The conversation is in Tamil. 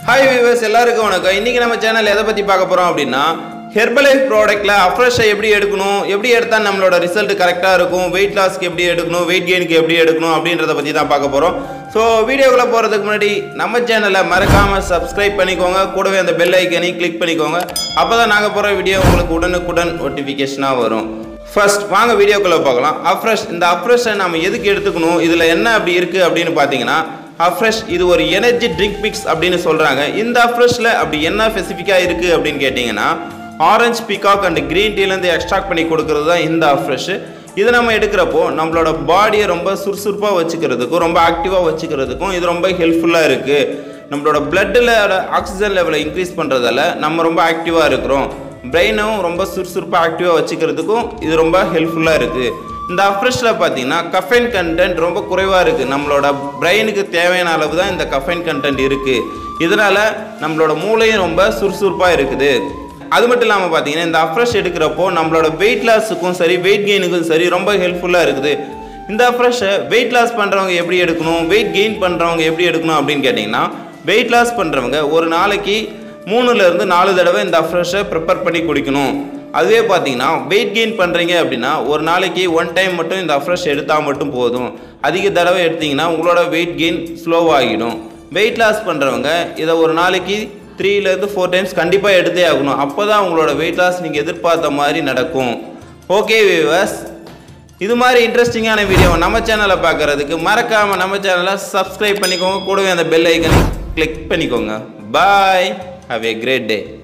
ஹாய் வியூவர்ஸ் எல்லாருக்கும் வணக்கம் இன்னைக்கு நம்ம சேனல் எதை பற்றி பார்க்க போகிறோம் அப்படின்னா ஹெர்பலைஃப் ப்ராடக்ட்டில் அஃப்ரெஷ்ஷை எப்படி எடுக்கணும் எப்படி எடுத்தால் நம்மளோட ரிசல்ட் கரெக்டாக இருக்கும் வெயிட் லாஸ்க்கு எப்படி எடுக்கணும் வெயிட் கெயினுக்கு எப்படி எடுக்கணும் அப்படின்றத பற்றி தான் பார்க்க போகிறோம் ஸோ வீடியோக்குள்ளே போகிறதுக்கு முன்னாடி நம்ம சேனலை மறக்காமல் சப்ஸ்கிரைப் பண்ணிக்கோங்க கூடவே அந்த பெல் ஐக்கனையும் கிளிக் பண்ணிக்கோங்க அப்போ தான் நாங்கள் போகிற வீடியோ உங்களுக்கு உடனுக்குடன் நோட்டிஃபிகேஷனாக வரும் ஃபர்ஸ்ட் வாங்க வீடியோக்குள்ளே பார்க்கலாம் அஃப்ரெஷ் இந்த அஃப்ரெஷ்ஷை நம்ம எதுக்கு எடுத்துக்கணும் இதில் என்ன அப்படி இருக்குது அப்படின்னு பார்த்தீங்கன்னா அஃப்ரெஷ் இது ஒரு எனர்ஜி ட்ரிங்க் மிக்ஸ் அப்படின்னு சொல்கிறாங்க இந்த அஃப்ரெஷ்ல அப்படி என்ன ஸ்பெசிஃபிக்காக இருக்குது அப்படின்னு கேட்டிங்கன்னா ஆரஞ்சு பிகாக் அண்ட் க்ரீன் டீலேருந்து எக்ஸ்ட்ராக்ட் பண்ணி கொடுக்கறது தான் இந்த அஃப்ரெஷ் இது நம்ம எடுக்கிறப்போ நம்மளோட பாடியை ரொம்ப சுறுசுறுப்பாக வச்சுக்கிறதுக்கும் ரொம்ப ஆக்டிவாக வச்சுக்கிறதுக்கும் இது ரொம்ப ஹெல்ப்ஃபுல்லாக இருக்குது நம்மளோட பிளட்டில் ஆக்சிஜன் லெவலை இன்க்ரீஸ் பண்ணுறதால நம்ம ரொம்ப ஆக்டிவாக இருக்கிறோம் பிரெயினும் ரொம்ப சுறுசுறுப்பாக ஆக்டிவாக வச்சுக்கிறதுக்கும் இது ரொம்ப ஹெல்ப்ஃபுல்லாக இருக்குது இந்த அஃப்ரெஷ்ஷில் பார்த்தீங்கன்னா கஃபைன் கண்டென்ட் ரொம்ப குறைவாக இருக்குது நம்மளோட பிரெயினுக்கு தேவையான அளவு தான் இந்த கஃபைன் கண்டென்ட் இருக்குது இதனால் நம்மளோட மூளையும் ரொம்ப சுறுசுறுப்பாக இருக்குது அது மட்டும் இல்லாமல் பார்த்தீங்கன்னா இந்த அஃப்ரெஷ் எடுக்கிறப்போ நம்மளோட வெயிட் லாஸுக்கும் சரி வெயிட் கெயினுக்கும் சரி ரொம்ப ஹெல்ப்ஃபுல்லாக இருக்குது இந்த அஃப்ரெஷ்ஷை வெயிட் லாஸ் பண்ணுறவங்க எப்படி எடுக்கணும் வெயிட் கெயின் பண்ணுறவங்க எப்படி எடுக்கணும் அப்படின்னு கேட்டிங்கன்னா வெயிட் லாஸ் பண்ணுறவங்க ஒரு நாளைக்கு மூணுலேருந்து நாலு தடவை இந்த அஃப்ரெஷ்ஷை ப்ரிப்பேர் பண்ணி குடிக்கணும் அதுவே பார்த்தீங்கன்னா வெயிட் கெயின் பண்ணுறீங்க அப்படின்னா ஒரு நாளைக்கு ஒன் டைம் மட்டும் இந்த அஃப்ரெஷ் எடுத்தால் மட்டும் போதும் அதிக தடவை எடுத்தீங்கன்னா உங்களோட வெயிட் கெயின் ஸ்லோவாகிடும் வெயிட் லாஸ் பண்ணுறவங்க இதை ஒரு நாளைக்கு த்ரீலேருந்து ஃபோர் டைம்ஸ் கண்டிப்பாக எடுத்தே ஆகணும் அப்போ தான் உங்களோட வெயிட் லாஸ் நீங்கள் எதிர்பார்த்த மாதிரி நடக்கும் ஓகே வியூவர்ஸ் இது மாதிரி இன்ட்ரெஸ்டிங்கான வீடியோவை நம்ம சேனலை பார்க்குறதுக்கு மறக்காமல் நம்ம சேனலை சப்ஸ்கிரைப் பண்ணிக்கோங்க கூடவே அந்த பெல் ஐக்கனை கிளிக் பண்ணிக்கோங்க பாய் ஹாவ் ஏ கிரேட் டே